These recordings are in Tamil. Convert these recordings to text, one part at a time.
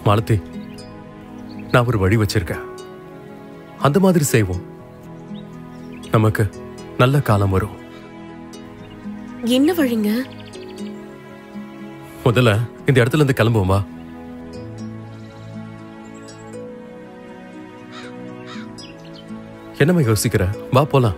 மாலதி நான் ஒரு வழி வச்சிருக்கேன் அந்த மாதிரி செய்வோம் நமக்கு நல்ல காலம் வரும் என்ன வழிங்க முதல்ல இந்த இடத்துல இருந்து கிளம்புவோம் வா என்னம்மா யோசிக்கிற வா போலாம்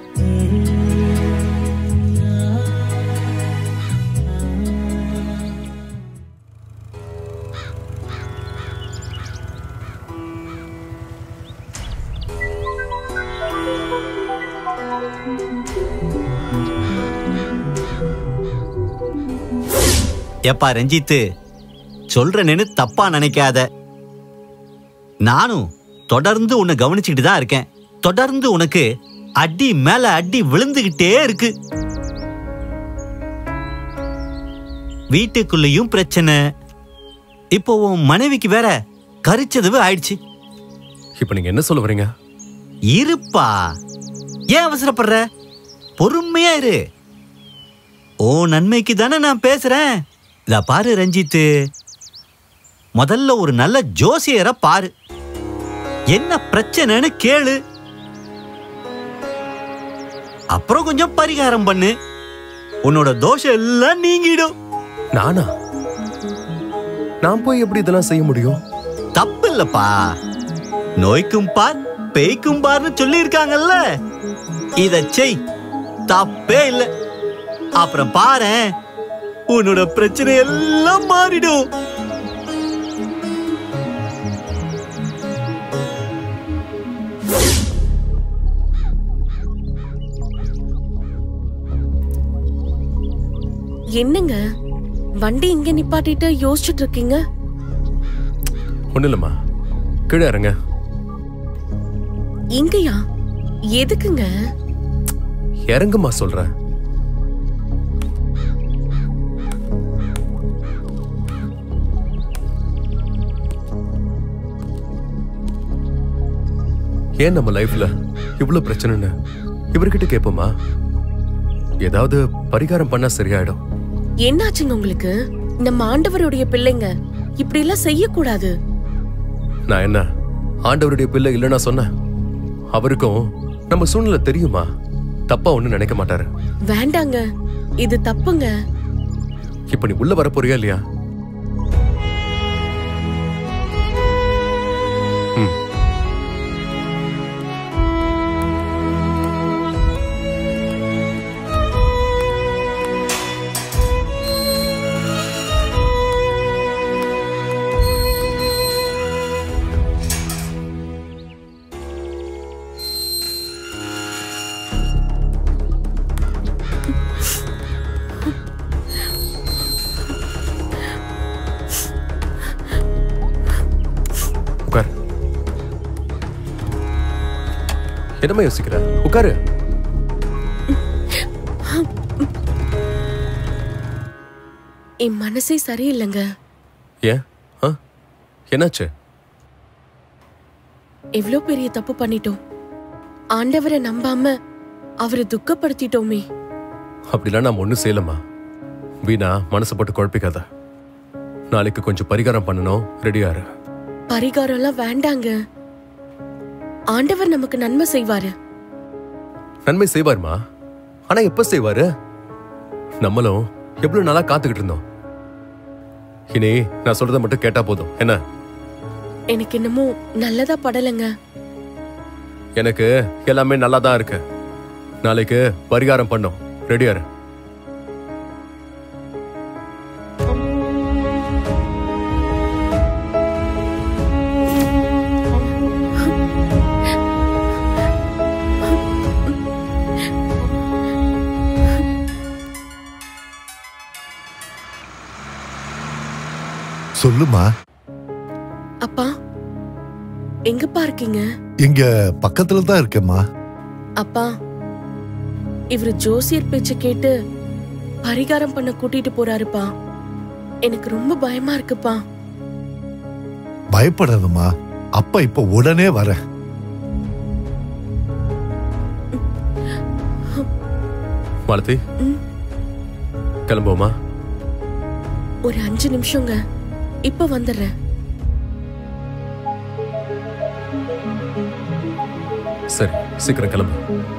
எப்பா ரஞ்சித்து சொல்றேன்னு தப்பா நினைக்காத நானும் தொடர்ந்து உன்னை கவனிச்சுக்கிட்டு தான் இருக்கேன் தொடர்ந்து உனக்கு அடி மேல அடி விழுந்துகிட்டே இருக்கு வீட்டுக்குள்ளேயும் பிரச்சனை இப்போ உன் மனைவிக்கு வேற கரிச்சதுவு ஆயிடுச்சு இப்ப நீங்க என்ன சொல்ல வரீங்க இருப்பா ஏன் அவசரப்படுற பொறுமையா இரு ஓ நன்மைக்கு தானே நான் பேசுறேன் இத பாரு ரஞ்சித்து முதல்ல ஒரு நல்ல ஜோசியரை பாரு என்ன பிரச்சனைன்னு கேளு அப்புறம் கொஞ்சம் பரிகாரம் பண்ணு உன்னோட தோஷம் எல்லாம் நீங்கிடும் நானா நான் போய் எப்படி இதெல்லாம் செய்ய முடியும் தப்பு இல்லப்பா நோய்க்கும் பார் பேய்க்கும் பார்னு சொல்லி இருக்காங்கல்ல இத செய் தப்பே இல்ல அப்புறம் பாரேன் உன்னோட பிரச்சனை எல்லாம் மாறிடும் என்னங்க வண்டி இங்க நிப்பாட்டிட்டு யோசிச்சுட்டு இருக்கீங்க ஒண்ணு இல்லம்மா கீழே இறங்க இங்கயா எதுக்குங்க இறங்குமா சொல்றேன் ஏன் நம்ம லைஃப்ல இவ்வளவு பிரச்சனைன்னு இவர்கிட்ட கேட்போமா ஏதாவது பரிகாரம் பண்ணா சரியாயிடும் என்னாச்சுங்க உங்களுக்கு நம்ம ஆண்டவருடைய பிள்ளைங்க இப்படி எல்லாம் செய்யக்கூடாது நான் என்ன ஆண்டவருடைய பிள்ளை இல்லைன்னா சொன்னேன் அவருக்கும் நம்ம சூழ்நிலை தெரியுமா தப்பா ஒண்ணு நினைக்க மாட்டாரு வேண்டாங்க இது தப்புங்க இப்ப நீ உள்ள வரப்போறியா இல்லையா ம். உட்கார் என்னம்மா யோசிக்கிற உட்காரு என் மனசே சரியில்லைங்க ஏன் ஆ? என்னாச்சு எவ்வளவு பெரிய தப்பு பண்ணிட்டோம் ஆண்டவரை நம்பாம அவரை துக்கப்படுத்திட்டோமே அப்படிலாம் நாம் ஒண்ணும் செய்யலம்மா வீணா மனசை போட்டு குழப்பிக்காத நாளைக்கு கொஞ்சம் பரிகாரம் பண்ணணும் ரெடியாரு பரிகாரம் எல்லாம் வேண்டாங்க ஆண்டவர் நமக்கு நன்மை செய்வாரு நன்மை செய்வாருமா ஆனா எப்ப செய்வாரு நம்மளும் எவ்வளவு நாளா காத்துக்கிட்டு இருந்தோம் இனி நான் சொல்றத மட்டும் கேட்டா போதும் என்ன எனக்கு என்னமோ நல்லதா படலைங்க எனக்கு எல்லாமே நல்லா தான் இருக்கு நாளைக்கு பரிகாரம் பண்ணோம் ரெடியாரு சொல்லுமா அப்பா எங்கப்பா இருக்கீங்க இங்க பக்கத்துல தான் இருக்கேம்மா அப்பா இவரு ஜோசியர் பேச்ச கேட்டு பரிகாரம் பண்ண கூட்டிட்டு போறாருப்பா எனக்கு ரொம்ப பயமா இருக்குப்பா பயப்படாதம்மா அப்பா இப்ப உடனே வரேன் மாலதி ம். கிளம்புவோமா ஒரு அஞ்சு நிமிஷங்க இப்ப வந்துடுறேன் சரி சீக்கிரம் கிளம்பு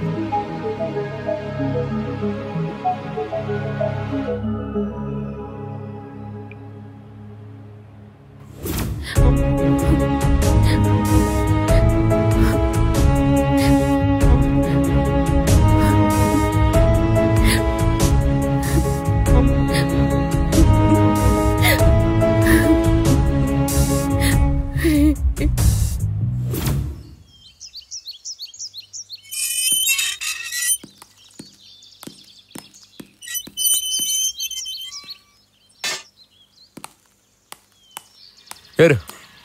ஏறு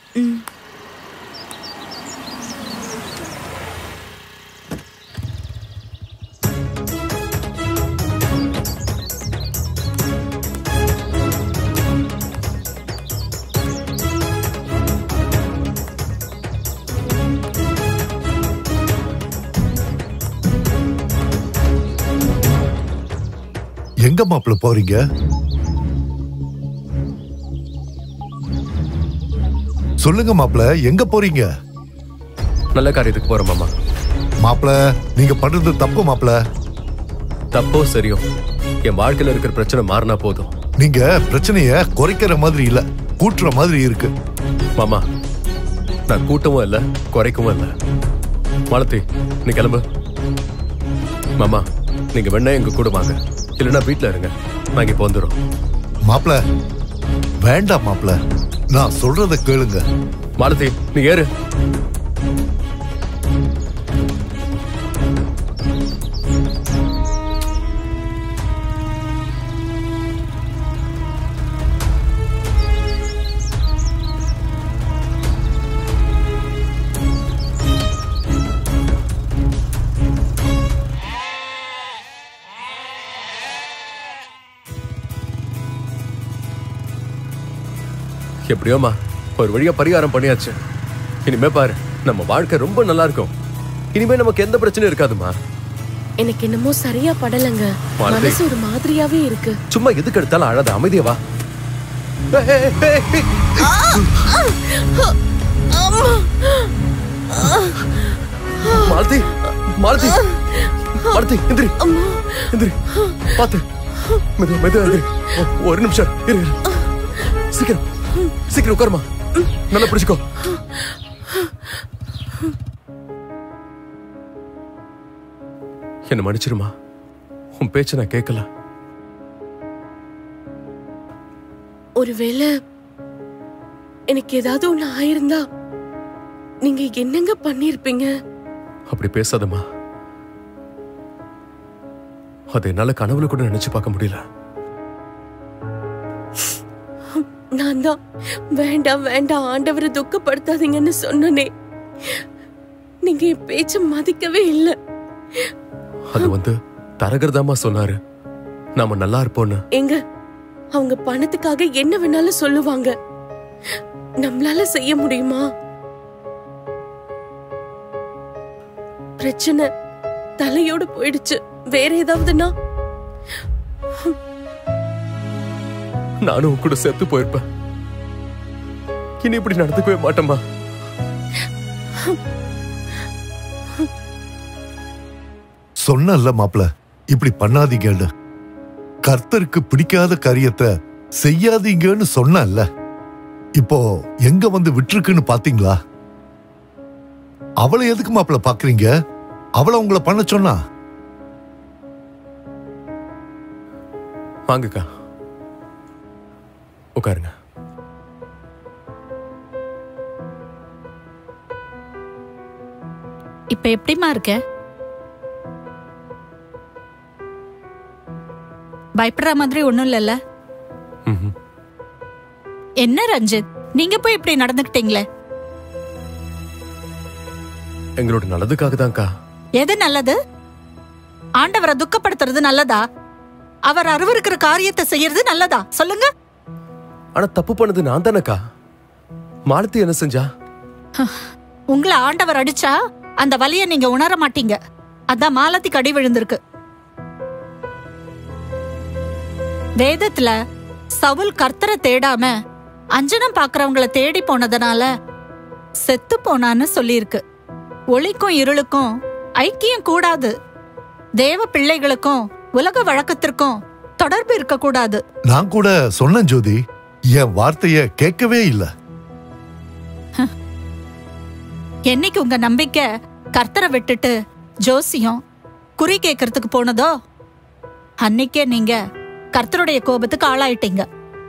எங்க மாப்பிள்ள போறீங்க சொல்லுங்க மாப்பிள்ள எங்க போறீங்க நல்ல காரியத்துக்கு போறோம் மாமா மாப்பிள்ள நீங்க பண்றது தப்பு மாப்பிள்ள தப்போ சரியோ என் வாழ்க்கையில இருக்கிற பிரச்சனை மாறினா போதும் நீங்க பிரச்சனைய குறைக்கிற மாதிரி இல்ல கூட்டுற மாதிரி இருக்கு மாமா நான் கூட்டவும் இல்ல குறைக்கவும் இல்ல மாலத்தி நீ கிளம்பு மாமா நீங்க வேணா எங்க கூட வாங்க இல்லைன்னா வீட்ல இருங்க நான் இங்க வந்துடும் மாப்பிள்ள வேண்டாம் மாப்பிள்ள நான் சொல்றத கேளுங்க மாலதி நீ ஏறு எப்படியோமா ஒரு வழியா பரிகாரம் பண்ணியாச்சு இனிமே பாரு நம்ம வாழ்க்கை ரொம்ப நல்லா இருக்கும் இனிமே நமக்கு எந்த பிரச்சனையும் இருக்காதுமா எனக்கு என்னமோ சரியா படலங்க மாலதி. மனசு ஒரு மாதிரியாவே இருக்கு சும்மா எதுக்கு எடுத்தாலும் அழாத அமைதியா வா ஏய், ஏய், ஏய், ஏய். மாலதி மாலதி மாலதி எந்திரி எந்திரி பாத்து மெது மெது எந்திரி ஒ- ஒரு நிமிஷம் இரு இரு. சீக்கிரம் சீக்கிரம் உட்காருமா நல்லா பிடிச்சுக்கோ என்ன மன்னிச்சிருமா உன் பேச்ச நான் கேட்கல ஒருவேளை எனக்கு ஏதாவது ஒண்ணு ஆயிருந்தா நீங்க என்னங்க பண்ணிருப்பீங்க அப்படி பேசாதம்மா அதை என்னால கனவுல கூட நினைச்சு பார்க்க முடியல நான் தான் வேண்டாம் வேண்டாம் ஆண்டவரை துக்கப்படுத்தாதீங்கன்னு சொன்னனே நீங்க என் பேச்ச மதிக்கவே இல்லை அது வந்து தரகர்தாம்மா சொன்னாரு நாம நல்லா இருப்போம்னு எங்க அவங்க பணத்துக்காக என்ன வேணாலும் சொல்லுவாங்க நம்மளால செய்ய முடியுமா பிரச்சனை தலையோட போயிடுச்சு வேற ஏதாவதுன்னா நானும் உன் கூட செத்து போயிருப்பேன் இனி இப்படி நடந்துக்கவே மாட்டேம்மா சொன்னல மாப்பிள்ள இப்படி பண்ணாதீங்கன்னு கர்த்தருக்கு பிடிக்காத காரியத்தை செய்யாதீங்கன்னு சொன்னல இப்போ எங்க வந்து விட்டுருக்குன்னு பாத்தீங்களா அவளை எதுக்கு மாப்பிள்ள பாக்குறீங்க அவளை உங்களை பண்ண சொன்னா வாங்கக்கா உட்காருங்க இப்ப எப்படிமா இருக்க பயப்படுற மாதிரி ஒண்ணும் இல்லல்ல ம்ஹும். என்ன ரஞ்சித் நீங்க போய் இப்படி நடந்துக்கிட்டீங்களே எங்களோட நல்லதுக்காக தான்க்கா எது நல்லது ஆண்டவரை துக்கப்படுத்துறது நல்லதா அவர் அருவருக்கிற காரியத்தை செய்யறது நல்லதா சொல்லுங்க ஆனா தப்பு பண்ணது நான் தானேக்கா மாலத்தி என்ன செஞ்சா உங்களை ஆண்டவர் அடிச்சா அந்த வலிய நீங்க உணர மாட்டீங்க அதான் மாலத்திக்கு அடி விழுந்திருக்கு வேதத்துல சவுல் கர்த்தரை தேடாம அஞ்சனம் பாக்குறவங்கள தேடி போனதுனால செத்து போனான்னு சொல்லியிருக்கு ஒளிக்கும் இருளுக்கும் ஐக்கியம் கூடாது தேவ பிள்ளைகளுக்கும் உலக வழக்கத்திற்கும் தொடர்பு இருக்கக்கூடாது நான் கூட சொன்னேன் ஜோதி என் வார்த்தைய கேட்கவே இல்ல என்னைக்கு உங்க நம்பிக்கை கர்த்தரை விட்டுட்டு ஜோசியம் குறி கேட்கறதுக்கு போனதோ அன்னைக்கே நீங்க கர்த்தருடைய கோபத்துக்கு ஆளாயிட்டீங்க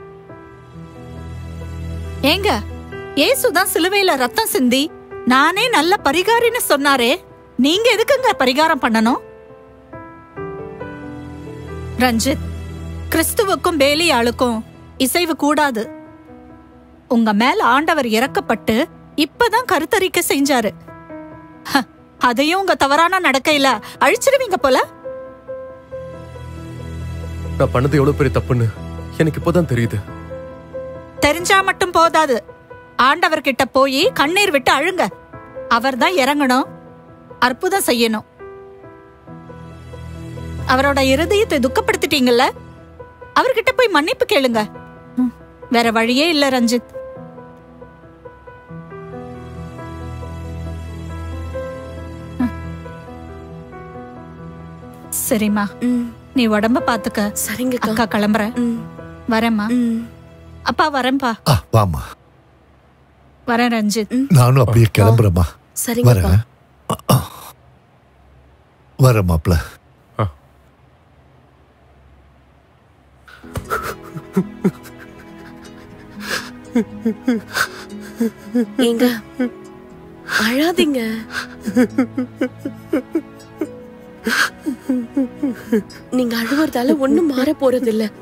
ஏங்க ஏசுதான் சிலுவையில ரத்தம் சிந்தி நானே நல்ல பரிகாரின்னு சொன்னாரே நீங்க எதுக்குங்க பரிகாரம் பண்ணணும் ரஞ்சித் கிறிஸ்துவுக்கும் பேலியாளுக்கும் இசைவு கூடாது உங்க மேல ஆண்டவர் இறக்கப்பட்டு இப்பதான் கருத்தரிக்கை செஞ்சாரு ஹ, அதையும் உங்க தவறான நடக்கையில அழிச்சிடுவீங்க போல நான் பண்ணது எவ்வளவு பெரிய தப்புன்னு எனக்கு இப்போதான் தெரியுது தெரிஞ்சா மட்டும் போதாது ஆண்டவர்கிட்ட போய் கண்ணீர் விட்டு அழுங்க அவர்தான் இறங்கணும் அற்புதம் செய்யணும் அவரோட இருதயத்தை துக்கப்படுத்திட்டீங்கல்ல அவர்கிட்ட போய் மன்னிப்பு கேளுங்க ம், வேற வழியே இல்ல ரஞ்சித் ம். சரிம்மா ம் நீ உடம்ப பாத்துக்க சரிங்கக்கா அக்கா கிளம்புறேன் ம் வரேம்மா ம் அப்பா வரேன்பா ஆ வாமா வரேன் ரஞ்சித் நானும் அப்படியே கிளம்புறேம்மா சரிங்கப்பா வரேன் வரேன் மாப்ள ஆ. ஏங்க அழாதீங்க நீங்க அழுவுறதால ஒண்ணும் மாற போறது இல்ல